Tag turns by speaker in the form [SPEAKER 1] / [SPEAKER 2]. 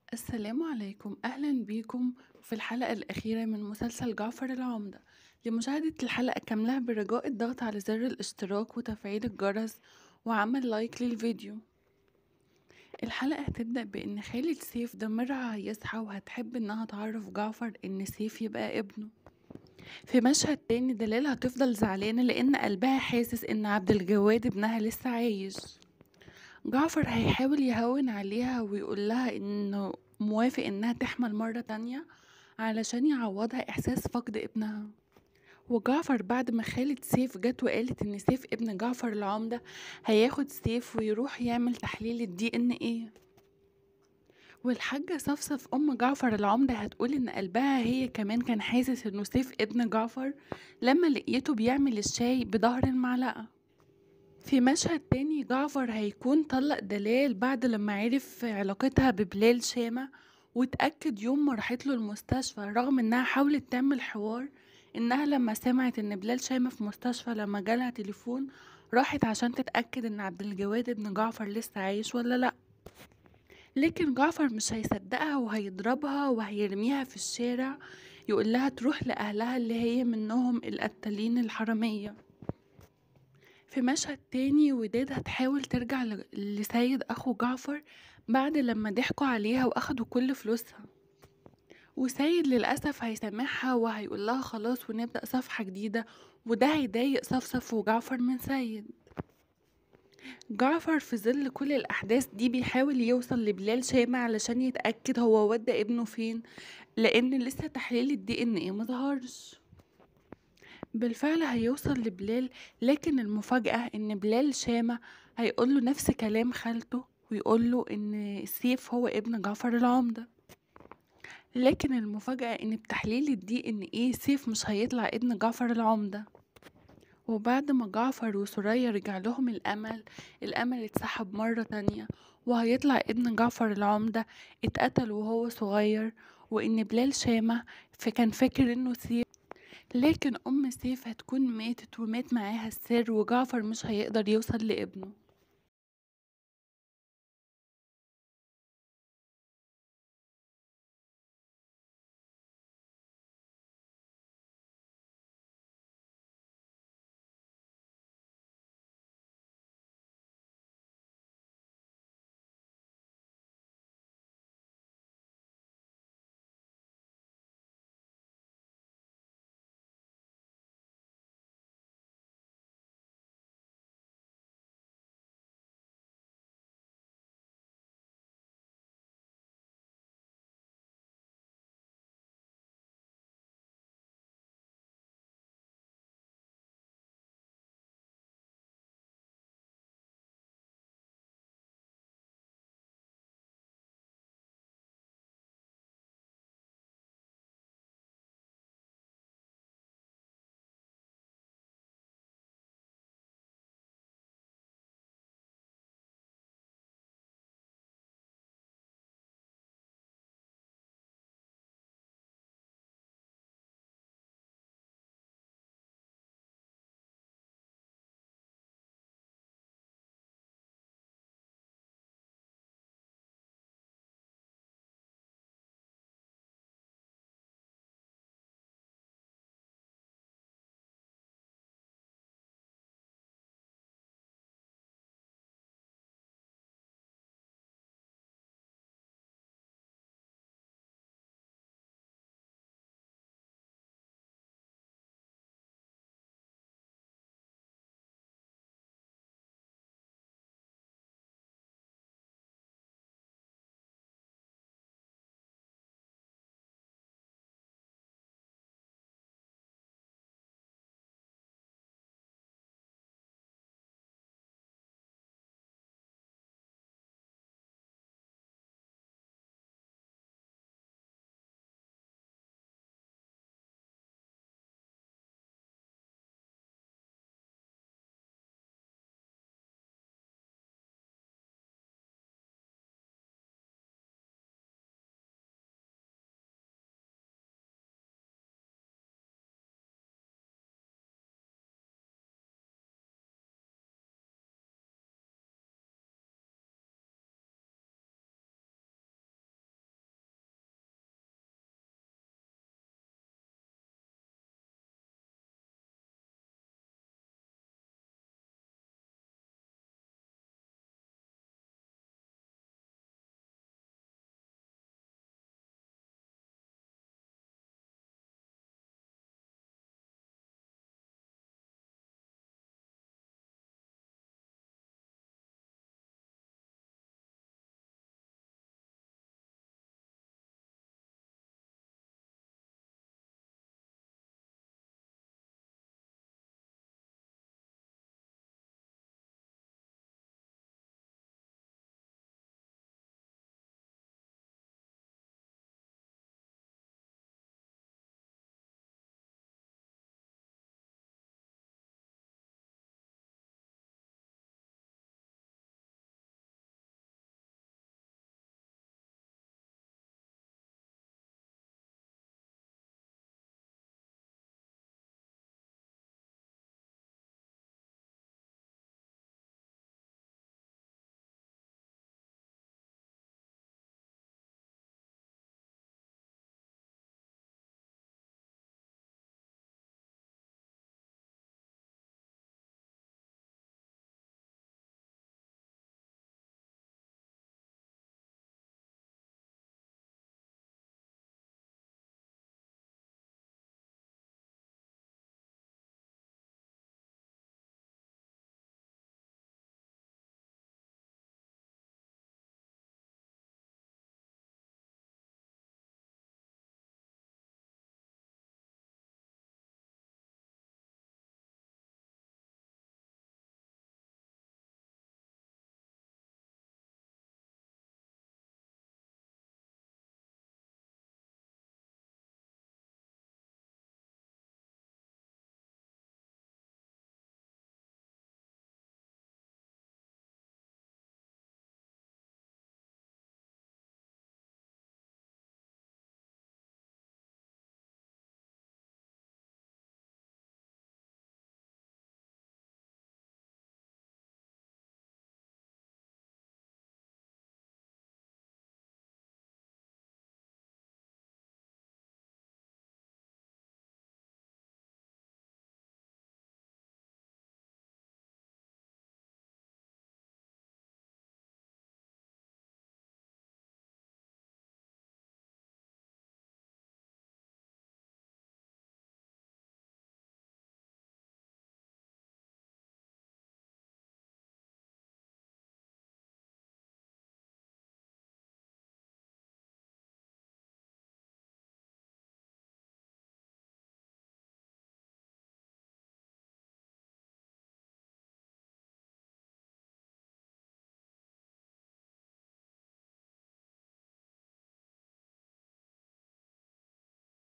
[SPEAKER 1] السلام عليكم أهلا بيكم في الحلقة الأخيرة من مسلسل جعفر العمدة لمشاهدة الحلقة كاملة برجاء الضغط على زر الاشتراك وتفعيل الجرس وعمل لايك للفيديو الحلقة هتبدأ بإن خالد سيف ضميرها هيصحى وهتحب إنها تعرف جعفر إن سيف يبقى ابنه في مشهد تاني دلال هتفضل زعلانة لأن قلبها حاسس إن عبد الجواد ابنها لسه عايش جعفر هيحاول يهون عليها ويقول لها انه موافق انها تحمل مرة تانية علشان يعوضها احساس فقد ابنها وجعفر بعد ما خالد سيف جت وقالت ان سيف ابن جعفر العمدة هياخد سيف ويروح يعمل تحليل الدي ان ايه والحاجة صفصف أم جعفر العمدة هتقول إن قلبها هي كمان كان حاسس إنه سيف ابن جعفر لما لقيته بيعمل الشاي بظهر المعلقة في مشهد تاني جعفر هيكون طلق دلال بعد لما عرف علاقتها ببلال شامة واتأكد يوم ما راحت له المستشفى رغم انها حاولت تعمل حوار انها لما سمعت ان بلال شامة في مستشفى لما جالها تليفون راحت عشان تتأكد ان عبد الجواد ابن جعفر لسه عايش ولا لأ لكن جعفر مش هيصدقها وهيضربها وهيرميها في الشارع يقول لها تروح لأهلها اللي هي منهم القتالين الحرامية في مشهد تاني وداد هتحاول ترجع ل- لسيد أخو جعفر بعد لما ضحكوا عليها وأخدوا كل فلوسها وسيد للأسف هيسامحها وهيقول لها خلاص ونبدأ صفحة جديدة وده هيضايق صفصف وجعفر من سيد جعفر في ظل كل الأحداث دي بيحاول يوصل لبلال شامة علشان يتأكد هو ودى ابنه فين لأن لسه تحليل الدي ان ايه مظهرش بالفعل هيوصل لبلال لكن المفاجأة إن بلال شامة هيقوله نفس كلام خالته ويقوله إن سيف هو ابن جعفر العمدة لكن المفاجأة إن بتحليل الدي إن إيه سيف مش هيطلع ابن جعفر العمدة وبعد ما جعفر وسوريا رجع لهم الأمل الأمل اتسحب مرة تانية وهيطلع ابن جعفر العمدة اتقتل وهو صغير وإن بلال شامة كان فاكر إنه سيف لكن أم سيف هتكون ماتت ومات معاها السر وجعفر مش هيقدر يوصل لابنه